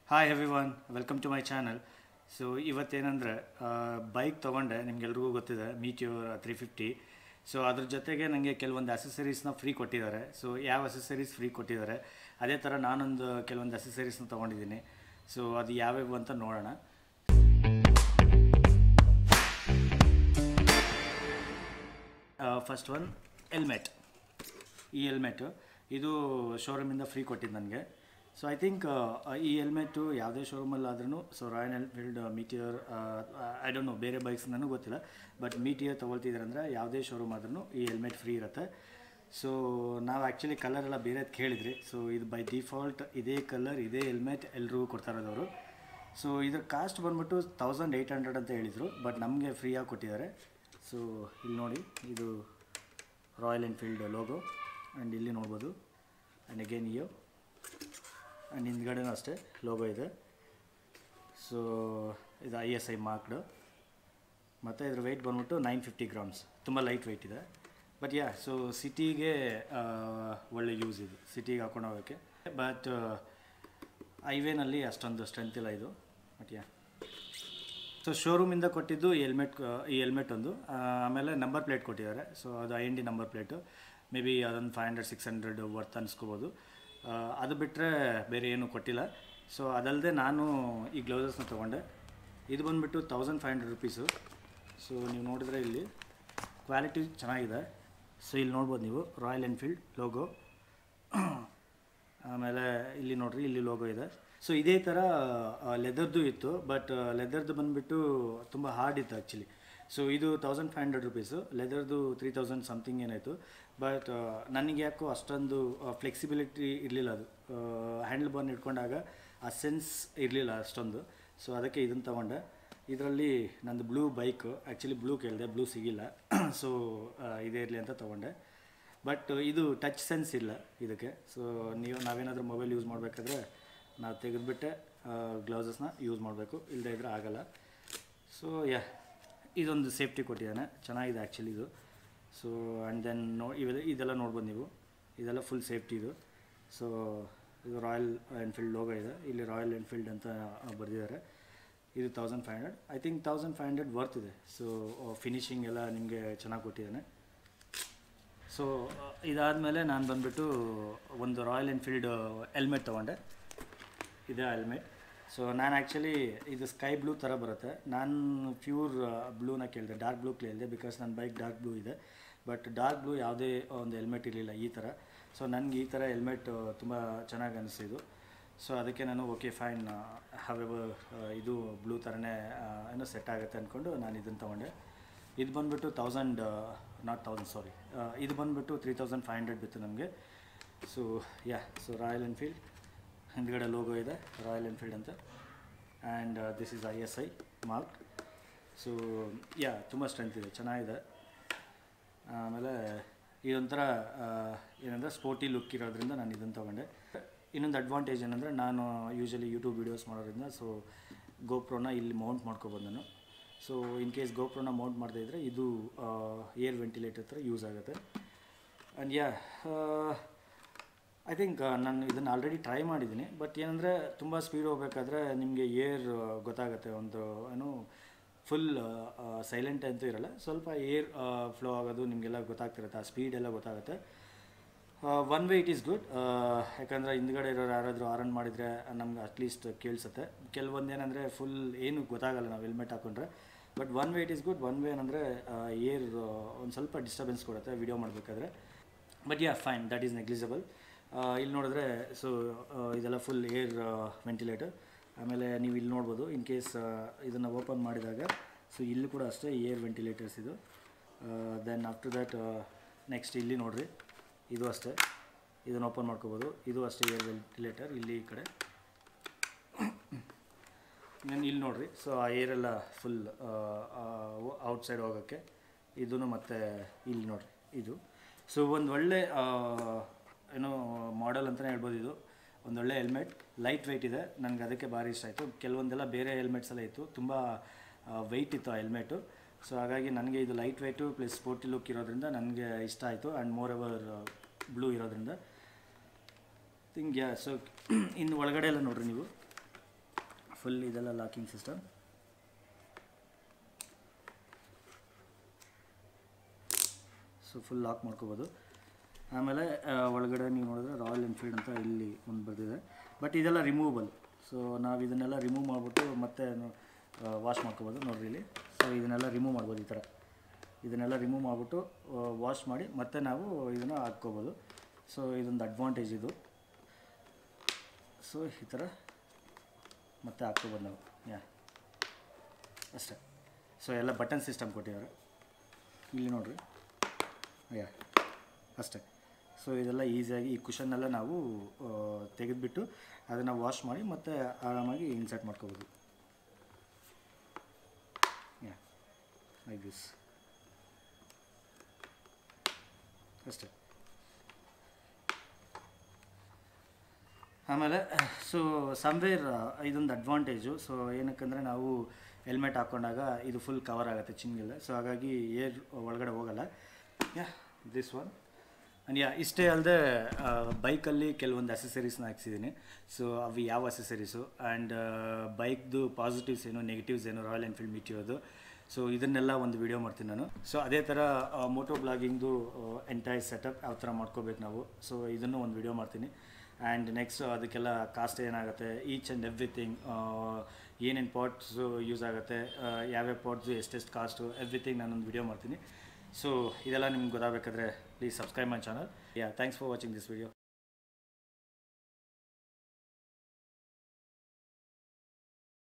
hi every one welcome to my channel so ಇವತ್ತೇನೆಂದರೆ bike ತೊಗೊಂಡೆ ನಿಮ್ಗೆಲ್ರಿಗೂ ಗೊತ್ತಿದೆ ಮೀಟ್ಯೂರ್ ತ್ರೀ ಫಿಫ್ಟಿ ಸೊ ಅದ್ರ ಜೊತೆಗೆ ನನಗೆ ಕೆಲವೊಂದು ಅಸೆಸರೀಸ್ನ ಫ್ರೀ ಕೊಟ್ಟಿದ್ದಾರೆ ಸೊ ಯಾವ ಅಸೆಸರೀಸ್ ಫ್ರೀ ಕೊಟ್ಟಿದ್ದಾರೆ ಅದೇ ಥರ ನಾನೊಂದು ಕೆಲವೊಂದು ಅಸೆಸರೀಸ್ನ ತೊಗೊಂಡಿದ್ದೀನಿ ಸೊ ಅದು ಯಾವ್ಯಾವು ಅಂತ ನೋಡೋಣ ಫಸ್ಟ್ ಒನ್ ಹೆಲ್ಮೆಟ್ ಈ ಹೆಲ್ಮೆಟು ಇದು ಶೋರೂಮಿಂದ ಫ್ರೀ ಕೊಟ್ಟಿದ್ದು ನನಗೆ ಸೊ ಐ ಥಿಂಕ್ ಈ ಹೆಲ್ಮೆಟು ಯಾವುದೇ ಶೋರೂಮಲ್ಲಾದ್ರೂ so Royal Enfield Meteor I don't know ಬೇರೆ ಬೈಕ್ಸ್ ನನಗೆ ಗೊತ್ತಿಲ್ಲ ಬಟ್ ಮೀಟಿಯರ್ ತೊಗೊಳ್ತಿದ್ದಾರೆ ಅಂದರೆ ಯಾವುದೇ ಶೋರೂಮ್ ಆದ್ರೂ ಈ ಹೆಲ್ಮೆಟ್ ಫ್ರೀ ಇರುತ್ತೆ ಸೊ ನಾವು ಆ್ಯಕ್ಚುಲಿ ಕಲರ್ ಎಲ್ಲ ಬೇರೆದು ಕೇಳಿದ್ರಿ ಸೊ ಇದು ಬೈ ಡಿಫಾಲ್ಟ್ ಇದೇ ಕಲರ್ ಇದೇ ಹೆಲ್ಮೆಟ್ ಎಲ್ರಿಗೂ ಕೊಡ್ತಾ ಇರೋದವರು ಸೊ ಇದ್ರ ಕಾಸ್ಟ್ ಬಂದ್ಬಿಟ್ಟು ತೌಸಂಡ್ ಏಯ್ಟ್ ಹಂಡ್ರೆಡ್ ಅಂತ ಹೇಳಿದರು ಬಟ್ ನಮಗೆ ಫ್ರೀಯಾಗಿ ಕೊಟ್ಟಿದ್ದಾರೆ ಸೊ ಇಲ್ಲಿ ನೋಡಿ ಇದು ರಾಯಲ್ ಎನ್ಫೀಲ್ಡ್ ಲೋಗೋ ಆ್ಯಂಡ್ ಇಲ್ಲಿ ನೋಡ್ಬೋದು ಆ್ಯಂಡ್ ಅಗೇನ್ ಇಯೋ ಆ್ಯಂಡ್ ಹಿಂದ್ಗಡೆನೂ ಅಷ್ಟೇ ಲೋಗೋ ಇದೆ ಸೊ ಇದು ಐ ಎಸ್ ಐ ಮಾರ್ಕ್ಡು ಮತ್ತು ಇದ್ರ ವೆಯ್ಟ್ ಬಂದ್ಬಿಟ್ಟು ನೈನ್ ಫಿಫ್ಟಿ ಗ್ರಾಮ್ಸ್ ತುಂಬ ಲೈಟ್ ವೆಯ್ಟ್ ಇದೆ ಬಟ್ ಯಾ ಸೊ ಸಿಟಿಗೆ ಒಳ್ಳೆ ಯೂಸ್ ಇದು ಸಿಟಿಗೆ ಹಾಕೊಂಡು ಹೋಗೋಕ್ಕೆ ಬಟ್ ಹೈವೇನಲ್ಲಿ ಅಷ್ಟೊಂದು ಸ್ಟ್ರೆಂತ್ ಇಲ್ಲ ಇದು ಬಟ್ ಯಾ ಸೊ ಶೋರೂಮಿಂದ ಕೊಟ್ಟಿದ್ದು ಈ ಹೆಲ್ಮೆಟ್ ಈ ಹೆಲ್ಮೆಟ್ ಒಂದು ಆ, ಆಮೇಲೆ ನಂಬರ್ ಪ್ಲೇಟ್ ಕೊಟ್ಟಿದ್ದಾರೆ ಸೊ ಅದು I N D number plate may be ಅದೊಂದು five hundred six hundred worth ಅನ್ಸ್ಕೋಬೋದು ಆ, ಅದು ಬಿಟ್ಟರೆ ಬೇರೆ ಏನು ಕೊಟ್ಟಿಲ್ಲ ಸೊ ಅದಲ್ಲದೆ ನಾನು ಈ ಗ್ಲೌಸಸ್ನ ತೊಗೊಂಡೆ ಇದು ಬಂದುಬಿಟ್ಟು thousand five hundred rupees so ನೀವು ನೋಡಿದ್ರೆ ಇಲ್ಲಿ ಕ್ವಾಲಿಟಿ ಚೆನ್ನಾಗಿದೆ ಸೊ ಇಲ್ಲಿ ನೋಡ್ಬೋದು ನೀವು ರಾಯಲ್ ಎನ್ಫೀಲ್ಡ್ ಲೋಗೋ ಆಮೇಲೆ ಇಲ್ಲಿ ನೋಡ್ರಿ ಇಲ್ಲಿ ಲೋಗೋ ಇದೆ ಸೊ ಇದೇ ಥರ ಲೆದರ್ದು ಇತ್ತು ಬಟ್ ಲೆದರ್ದು ಬಂದುಬಿಟ್ಟು ತುಂಬ ಹಾರ್ಡ್ ಇತ್ತು ಆ್ಯಕ್ಚುಲಿ ಸೊ ಇದು ತೌಸಂಡ್ ಫೈವ್ ಹಂಡ್ರೆಡ್ ರುಪೀಸು ಲೆದರ್ದು ತ್ರೀ ತೌಸಂಡ್ ಸಮಥಿಂಗ್ ಏನಾಯಿತು ಬಟ್ ನನಗೆ ಯಾಕೋ ಅಷ್ಟೊಂದು ಫ್ಲೆಕ್ಸಿಬಿಲಿಟಿ ಇರಲಿಲ್ಲ ಅದು ಹ್ಯಾಂಡಲ್ ಬಾರ್ನ್ ಇಟ್ಕೊಂಡಾಗ ಆ ಸೆನ್ಸ್ ಇರಲಿಲ್ಲ ಅಷ್ಟೊಂದು ಸೊ ಅದಕ್ಕೆ ಇದನ್ನು ತೊಗೊಂಡೆ ಇದರಲ್ಲಿ ನಂದು ಬ್ಲೂ ಬೈಕು ಆ್ಯಕ್ಚುಲಿ ಬ್ಲೂ ಕೇಳಿದೆ ಬ್ಲೂ ಸಿಗಿಲ್ಲ ಸೊ ಇದೇ ಇರಲಿ ಅಂತ ತೊಗೊಂಡೆ ಬಟ್ ಇದು ಟಚ್ ಸೆನ್ಸ್ ಇಲ್ಲ ಇದಕ್ಕೆ ಸೊ ನೀವು ನಾವೇನಾದರೂ ಮೊಬೈಲ್ ಯೂಸ್ ಮಾಡಬೇಕಾದ್ರೆ ನಾವು ತೆಗೆದುಬಿಟ್ಟೆ ಗ್ಲೌಸಸ್ನ ಯೂಸ್ ಮಾಡಬೇಕು ಇಲ್ಲದೇ ಇದ್ರೆ ಆಗಲ್ಲ ಸೊ ಯಾ ಇದೊಂದು ಸೇಫ್ಟಿ ಕೊಟ್ಟಿದ್ದಾನೆ ಚೆನ್ನಾಗಿದೆ ಆ್ಯಕ್ಚುಲಿ ಇದು ಸೊ ಆ್ಯಂಡ್ ದೆನ್ ನೋ ಇವೆಲ್ಲ ಇದೆಲ್ಲ ನೋಡ್ಬೋದು ನೀವು ಇದೆಲ್ಲ ಫುಲ್ ಸೇಫ್ಟಿ ಇದು ಸೊ ಇದು ರಾಯಲ್ ಎನ್ಫೀಲ್ಡ್ ಲೋಗೋ ಇದೆ ಇಲ್ಲಿ ರಾಯಲ್ ಎನ್ಫೀಲ್ಡ್ ಅಂತ ಬರೆದಿದ್ದಾರೆ ಇದು thousand five hundred I think thousand five hundred worth ಇದೆ ಸೊ ಫಿನಿಶಿಂಗ್ ಎಲ್ಲ ನಿಮಗೆ ಚೆನ್ನಾಗಿ ಕೊಟ್ಟಿದ್ದಾನೆ ಸೊ ಇದಾದಮೇಲೆ ನಾನು ಬಂದುಬಿಟ್ಟು ಒಂದು ರಾಯಲ್ ಎನ್ಫೀಲ್ಡ್ ಹೆಲ್ಮೆಟ್ ತೊಗೊಂಡೆ ಇದೇ ಹೆಲ್ಮೆಟ್ ಸೊ ನಾನು ಆ್ಯಕ್ಚುಲಿ ಇದು ಸ್ಕೈ ಬ್ಲೂ ಥರ ಬರುತ್ತೆ ನಾನು ಪ್ಯೂರ್ ಬ್ಲೂನ ಕೇಳಿದೆ ಡಾರ್ಕ್ ಬ್ಲೂ ಕೇಳಿದೆ ಬಿಕಾಸ್ ನನ್ನ ಬೈಕ್ ಡಾರ್ಕ್ ಬ್ಲೂ ಇದೆ ಬಟ್ ಡಾರ್ಕ್ ಬ್ಲೂ ಯಾವುದೇ ಒಂದು ಹೆಲ್ಮೆಟ್ ಇರಲಿಲ್ಲ ಈ ಥರ ಸೊ ನನಗೆ ಈ ಥರ ಹೆಲ್ಮೆಟ್ ತುಂಬ ಚೆನ್ನಾಗಿ ಅನಿಸಿದ್ದು ಸೊ ಅದಕ್ಕೆ ನಾನು ಓಕೆ ಫೈನ್ ಹವೆವರ್ ಇದು ಬ್ಲೂ ಥರನೇ ಏನೋ ಸೆಟ್ ಆಗುತ್ತೆ ಅಂದ್ಕೊಂಡು ನಾನು ಇದನ್ನು ತೊಗೊಂಡೆ ಇದು ಬಂದುಬಿಟ್ಟು ತೌಸಂಡ್ ನಾಟ್ ತೌಸಂಡ್ ಸಾರಿ ಇದು ಬಂದುಬಿಟ್ಟು ತ್ರೀ ತೌಸಂಡ್ ಫೈವ್ ಹಂಡ್ರೆಡ್ ಬಿತ್ತು ನಮಗೆ so ya so Royal Enfield ಹಿಂದ್ಗಡೆ ಲೋಗೋ ಇದೆ ರಾಯಲ್ ಎನ್ಫೀಲ್ಡ್ ಅಂತ and this is I S I mark so ya ತುಂಬ ಸ್ಟ್ರೆಂತ್ ಇದೆ ಚೆನ್ನಾಗಿದೆ ಆಮೇಲೆ ಇದೊಂಥರ ಏನಂದರೆ ಸ್ಪೋರ್ಟಿ ಲುಕ್ ಇರೋದ್ರಿಂದ ನಾನು ಇದನ್ನು ತೊಗೊಂಡೆ ಇನ್ನೊಂದು ಅಡ್ವಾಂಟೇಜ್ ಏನಂದರೆ ನಾನು ಯೂಶಲಿ ಯೂಟ್ಯೂಬ್ ವೀಡಿಯೋಸ್ ಮಾಡೋದ್ರಿಂದ ಸೊ ಗೋಪ್ರೋನ ಇಲ್ಲಿ ಮೌಂಟ್ ಮಾಡ್ಕೊಬೋದು ನಾನು ಸೊ ಇನ್ ಕೇಸ್ ಗೋಪ್ರೋನ ಮೌಂಟ್ ಮಾಡದೇ ಇದ್ದರೆ ಇದು ಏರ್ ವೆಂಟಿಲೇಟರ್ ಥರ ಯೂಸ್ ಆಗುತ್ತೆ ಆ್ಯಂಡ್ ಯಾ ಐ ಥಿಂಕ್ ನಾನು ಇದನ್ನು ಆಲ್ರೆಡಿ ಟ್ರೈ ಮಾಡಿದ್ದೀನಿ ಬಟ್ ಏನಂದರೆ ತುಂಬ ಸ್ಪೀಡ್ ಹೋಗ್ಬೇಕಾದ್ರೆ ನಿಮಗೆ ಏರ್ ಗೊತ್ತಾಗುತ್ತೆ ಒಂದು ಏನು ಫುಲ್ ಸೈಲೆಂಟ್ ಅಂತೂ ಇರಲ್ಲ ಸ್ವಲ್ಪ ಏರ್ ಫ್ಲೋ ಆಗೋದು ನಿಮಗೆಲ್ಲ ಗೊತ್ತಾಗ್ತಿರುತ್ತೆ ಆ ಸ್ಪೀಡ್ ಎಲ್ಲ ಗೊತ್ತಾಗುತ್ತೆ one way it is good ಯಾಕಂದರೆ ಹಿಂದ್ಗಡೆ ಇರೋರು ಯಾರಾದರೂ ಆರನ್ ಮಾಡಿದರೆ ನಮ್ಗೆ ಅಟ್ಲೀಸ್ಟ್ ಕೇಳಿಸುತ್ತೆ ಕೆಲವೊಂದು ಏನಂದರೆ ಫುಲ್ ಏನು ಗೊತ್ತಾಗಲ್ಲ ನಾವು ಹೆಲ್ಮೆಟ್ ಹಾಕೊಂಡ್ರೆ but one way it is good one way ಏನಂದರೆ ಏರ್ ಒಂದು ಸ್ವಲ್ಪ ಡಿಸ್ಟರ್ಬೆನ್ಸ್ ಕೊಡುತ್ತೆ ವಿಡಿಯೋ ಮಾಡಬೇಕಾದ್ರೆ but yeah fine that is negligible ಇಲ್ಲಿ ನೋಡಿದ್ರೆ ಸೊ ಇದೆಲ್ಲ ಫುಲ್ ಏರ್ ವೆಂಟಿಲೇಟರ್ ಆಮೇಲೆ ನೀವು ಇಲ್ಲಿ ನೋಡ್ಬೋದು ಇನ್ ಕೇಸ್ ಇದನ್ನು ಓಪನ್ ಮಾಡಿದಾಗ ಸೊ ಇಲ್ಲಿ ಕೂಡ ಅಷ್ಟೇ ಏರ್ ವೆಂಟಿಲೇಟರ್ಸ್ ಇದು ದೆನ್ ಆಫ್ಟರ್ ದ್ಯಾಟ್ ನೆಕ್ಸ್ಟ್ ಇಲ್ಲಿ ನೋಡಿರಿ ಇದು ಅಷ್ಟೇ ಇದನ್ನು ಓಪನ್ ಮಾಡ್ಕೋಬೋದು ಇದು ಅಷ್ಟೇ ಏರ್ ವೆಂಟಿಲೇಟರ್ ಇಲ್ಲಿ ಈ ಕಡೆ ನಾನು ಇಲ್ಲಿ ನೋಡಿರಿ ಸೊ ಆ ಏರೆಲ್ಲ ಫುಲ್ ಔಟ್ಸೈಡ್ ಹೋಗೋಕ್ಕೆ ಇದೂ ಮತ್ತು ಇಲ್ಲಿ ನೋಡಿರಿ ಇದು ಸೊ ಒಂದು ಒಳ್ಳೆ ಏನೋ ಮಾಡೆಲ್ ಅಂತಲೇ ಹೇಳ್ಬೋದು ಇದು ಒಂದೊಳ್ಳೆ ಹೆಲ್ಮೆಟ್ ಲೈಟ್ ವೆಯ್ಟ್ ಇದೆ ನನಗೆ ಅದಕ್ಕೆ ಭಾರಿ ಇಷ್ಟ ಆಯಿತು ಕೆಲವೊಂದೆಲ್ಲ ಬೇರೆ ಹೆಲ್ಮೆಟ್ಸ್ ಎಲ್ಲ ಇತ್ತು ತುಂಬ ವೆಯ್ಟ್ ಇತ್ತು ಆ ಹೆಲ್ಮೆಟು ಸೊ ಹಾಗಾಗಿ ನನಗೆ ಇದು light weight plus sporty look ಇರೋದ್ರಿಂದ ನನಗೆ ಇಷ್ಟ ಆಯಿತು ಆ್ಯಂಡ್ ಮೋರ್ ಎವರ್ ಬ್ಲೂ ಇರೋದ್ರಿಂದ ಥಿಂಕ್ ಯಾ ಸೊ ಇನ್ನು ಒಳಗಡೆ ಎಲ್ಲ ನೋಡ್ರಿ ನೀವು ಫುಲ್ ಇದೆಲ್ಲ locking system so full lock ಮಾಡ್ಕೋಬೋದು ಆಮೇಲೆ ಆ, ಒಳಗಡೆ ನೀವು ನೋಡಿದ್ರೆ ರಾಯಲ್ ಎನ್ಫೀಲ್ಡ್ ಅಂತ ಇಲ್ಲಿ ಒಂದು ಬರ್ದಿದೆ ಬಟ್ ಇದೆಲ್ಲ ರಿಮೂವಬಲ್ ಸೊ ನಾವು ಇದನ್ನೆಲ್ಲ ರಿಮೂವ್ ಮಾಡಿಬಿಟ್ಟು ಮತ್ತೆ ವಾಶ್ ಮಾಡ್ಕೋಬೋದು ನೋಡ್ರಿ ಇಲ್ಲಿ ಸೊ ಇದನ್ನೆಲ್ಲ ರಿಮೂವ್ ಮಾಡ್ಬೋದು ಈ ಥರ ಇದನ್ನೆಲ್ಲ ರಿಮೂವ್ ಮಾಡಿಬಿಟ್ಟು ವಾಶ್ ಮಾಡಿ ಮತ್ತೆ ನಾವು ಇದನ್ನು ಹಾಕ್ಕೋಬೋದು ಸೊ ಇದೊಂದು ಅಡ್ವಾಂಟೇಜ್ ಇದು ಸೊ ಈ ಥರ ಮತ್ತೆ ಹಾಕ್ಕೋಬೋದು ನಾವು ಯಾ ಅಷ್ಟೇ ಸೊ ಎಲ್ಲ ಬಟನ್ ಸಿಸ್ಟಮ್ ಕೊಟ್ಟಿದ್ದಾರೆ ಇಲ್ಲಿ ನೋಡ್ರಿ ಯಾ ಅಷ್ಟೇ ಸೊ ಇದೆಲ್ಲ ಈಸಿಯಾಗಿ ಈ ಕುಷನ್ನೆಲ್ಲ ನಾವು ಆ, ತೆಗೆದುಬಿಟ್ಟು ಅದನ್ನು ವಾಶ್ ಮಾಡಿ ಮತ್ತೆ ಆರಾಮಾಗಿ ಇನ್ಸರ್ಟ್ ಮಾಡ್ಕೋಬೋದು ಯಾ ಲೈಕ್ ದಿಸ್ ಅಷ್ಟೇ ಆಮೇಲೆ ಸೊ ಸಮ್ವೇರ್ ಇದೊಂದು ಅಡ್ವಾಂಟೇಜು ಸೊ ಏನಕ್ಕಂದರೆ ನಾವು ಹೆಲ್ಮೆಟ್ ಹಾಕ್ಕೊಂಡಾಗ ಇದು ಫುಲ್ ಕವರ್ ಆಗುತ್ತೆ ಚಿನ್ಗೆಲ್ಲ ಸೊ ಹಾಗಾಗಿ ಏರ್ ಒಳಗಡೆ ಹೋಗಲ್ಲ yeah this one and yeah ಇಷ್ಟೇ ಅಲ್ಲದೆ ಬೈಕಲ್ಲಿ ಕೆಲವೊಂದು ಅಸೆಸರೀಸ್ನ ಹಾಕ್ಸಿದ್ದೀನಿ ಸೊ ಅವು ಯಾವ ಅಸೆಸರೀಸು ಆ್ಯಂಡ್ ಬೈಕ್ದು ಪಾಸಿಟಿವ್ಸ್ ಏನು ನೆಗೆಟಿವ್ಸ್ ಏನು ರಾಯಲ್ ಎನ್ಫೀಲ್ಡ್ ಮೀಟಿಯೋದು ಸೊ ಇದನ್ನೆಲ್ಲ ಒಂದು ವಿಡಿಯೋ ಮಾಡ್ತೀನಿ ನಾನು ಸೊ ಅದೇ ಥರ ಮೋಟೋ ಬ್ಲಾಗಿಂಗ್ದು ಎಂಟೈರ್ ಸೆಟಪ್ ಯಾವ ಥರ ಮಾಡ್ಕೋಬೇಕು ನಾವು ಸೊ ಇದನ್ನು ಒಂದು ವಿಡಿಯೋ ಮಾಡ್ತೀನಿ ಆ್ಯಂಡ್ ನೆಕ್ಸ್ಟ್ ಅದಕ್ಕೆಲ್ಲ ಕಾಸ್ಟ್ ಏನಾಗುತ್ತೆ ಈಚ್ ಆ್ಯಂಡ್ ಎವ್ರಿಥಿಂಗ್ ಏನೇನು ಪಾಟ್ಸು ಯೂಸ್ ಆಗುತ್ತೆ ಆ, ಯಾವ್ಯಾವ ಪಾಟ್ಸು ಎಷ್ಟೆಷ್ಟು ಕಾಸ್ಟು ಎವ್ರಿಥಿಂಗ್ ನಾನೊಂದು ವಿಡಿಯೋ ಮಾಡ್ತೀನಿ ಸೊ ಇದೆಲ್ಲ ನಿಮ್ಗೆ ಗೊತ್ತಾಗಬೇಕಾದ್ರೆ please subscribe my channel yeah thanks for watching this video